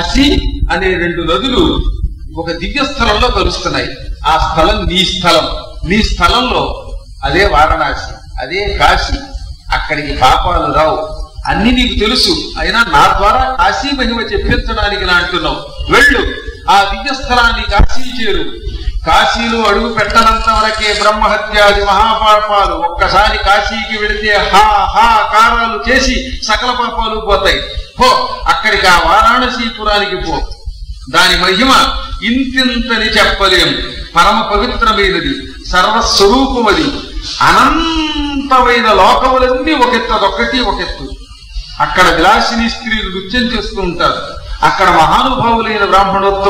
కాశీ అనే రెండు నదులు ఒక దివ్య స్థలంలో కలుస్తున్నాయి ఆ స్థలం నీ స్థలం నీ స్థలంలో అదే వారణాసి అదే కాశీ అక్కడికి పాపాలు రావు అన్ని నీకు తెలుసు అయినా నా ద్వారా కాశీ మహిమ చెప్పించడానికి నా అంటున్నావు వెళ్ళు ఆ దివ్య స్థలాన్ని కాశీ చేరు కాశీలో అడుగు పెట్టనంత వరకే బ్రహ్మహత్యాది మహాపాపాలు ఒక్కసారి కాశీకి వెళితే హా హా కారాలు చేసి సకల పాపాలు పోతాయి పో అక్కడికి ఆ వారాణసీపురానికి పో దాని మహిమ ఇంతింతని చెప్పలేం పరమ పవిత్రమైనది సర్వస్వరూపమది అనంతమైన లోకములన్నీ ఒకెత్తు అదొక్కటి ఒకెత్తు అక్కడ విలాసిని స్త్రీలు నృత్యం చేస్తూ ఉంటారు అక్కడ మహానుభావులైన బ్రాహ్మణోత్తమ